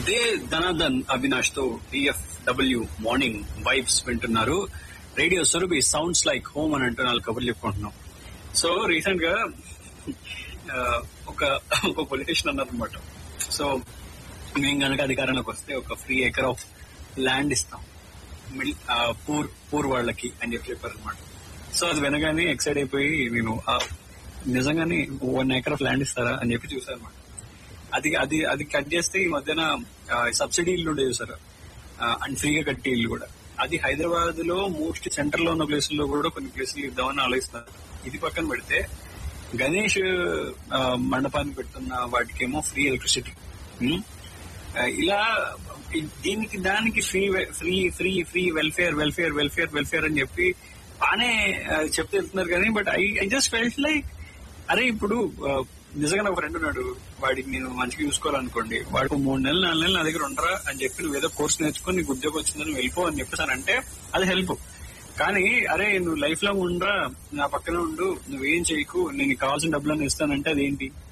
They Dhanadhan Avinash తో TFW morning vibes వింటున్నారు radio Surabhi sounds like home అని అంటూ నాలుగు కబుర్లు చెప్పుకుంటున్నాం సో రీసెంట్ గా ఆ, ఒక ఒక పొలిటీషియన్ అన్నారనమాట సో మేము కనుక అధికారంలోకి వస్తే ఒక ఫ్రీ ఎకర్ ఆఫ్ ల్యాండ్ ఇస్తాం మిల్- ఆ, పూర్ పూర్ వాళ్ళకి అని చెప్పి చెప్పారు అనమాట సో అది వినగానే ఎక్సైడ్ అయిపోయి నేను ఆ, నిజంగానే వన్ ఎకర్ ఆఫ్ ల్యాండ్ ఇస్తారా అని చెప్పి చూసాను అనమాట అది అది అది కట్ చేస్తే ఈ మధ్యన సబ్సిడీ ఇల్లు ఉండేవి సార్ అండ్ ఫ్రీగా కట్టే ఇల్లు కూడా అది హైదరాబాద్ లో మోస్ట్ సెంటర్ లో ఉన్న ప్లేసుల్లో కూడా కొన్ని ప్లేసులు ఇద్దామని ఆలోచిస్తున్నారు ఇది పక్కన పెడితే గణేష్ ఆ, మండపాన్ని పెడుతున్న వాటికేమో ఫ్రీ ఎలక్ట్రిసిటీ ఉమ్. ఆ, ఇలా ఈ- దీనికి దానికి free free free free welfare welfare welfare welfare అని చెప్పి బానే ఆ, చెప్తూ వెళ్తున్నారు కానీ but I I just felt like అరే ఇప్పుడు ఆ, నిజంగా నా ఫ్రెండ్ ఉన్నాడు వాడికి నేను మంచిగా చూసుకోవాలనుకోండి వాడికి మూడు నెలలు నాలుగు నెలలు నా దగ్గర ఉండరా అని చెప్పి నువ్వు ఏదో కోర్స్ నేర్చుకొని నీకు ఉద్యోగం వచ్చిందని వెళ్ళిపో అని చెప్పేసానంటే అది హెల్ప్ కానీ అరే నువ్వు లైఫ్ లాంగ్ ఉండరా నా పక్కన ఉండు నువ్వేం చేయకు నేను నీకు కావాల్సిన డబ్బులను ఇస్తానంటే అదేంటి